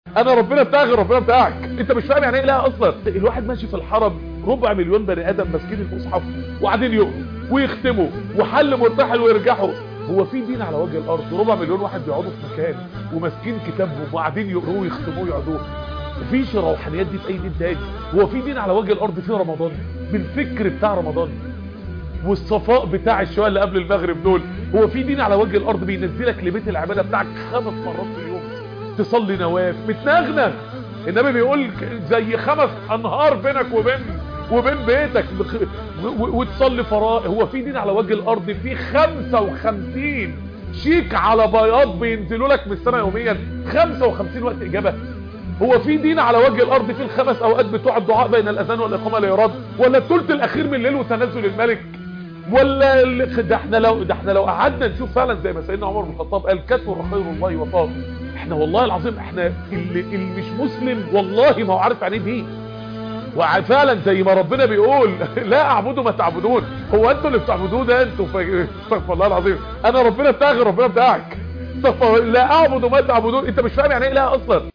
انا ربنا بتاعي غير ربنا بتاعك انت مش فاهم يعني ايه اله اصلا الواحد ماشي في الحرم ربع مليون بني ادم ماسكين المصحف وقاعدين يقروا ويختموا وحل مرتحل ويرجعوا هو في دين على وجه الارض ربع مليون واحد بيقعدوا في مكان وماسكين كتابهم وقاعدين يقروه ويختموه ويقعدوه مفيش الروحانيات دي في اي دين تاني هو في دين على وجه الارض في رمضان بالفكر بتاع رمضان والصفاء بتاع الشوال اللي قبل المغرب دول هو في دين على وجه الارض بينزلك لبيت العباده بتاعك خمس مرات في اليوم تصلي نواف متنغنغ النبي بيقول زي خمس انهار بينك وبين وبين بيتك وتصلي فرائض هو في دين على وجه الارض في 55 شيك على بياض بينزلوا لك من السماء يوميا 55 وقت اجابه هو في دين على وجه الارض في الخمس اوقات بتوع الدعاء بين الاذان والاقامه لا يراد ولا الثلث الاخير من الليل وتنزل الملك ولا ده احنا لو ده احنا لو قعدنا نشوف فعلا زي ما سيدنا عمر بن الخطاب قال كثر خير الله وفاض احنا والله العظيم احنا اللي, اللي مش مسلم والله ما هو عارف يعني دين وفعلا زي ما ربنا بيقول لا اعبدوا ما تعبدون هو انتوا اللي بتعبدوه ده انتوا استغفر الله العظيم انا ربنا بتاعي غير ربنا بتاعك لا اعبد ما تعبدون انت مش فاهم يعني ايه اله اصلا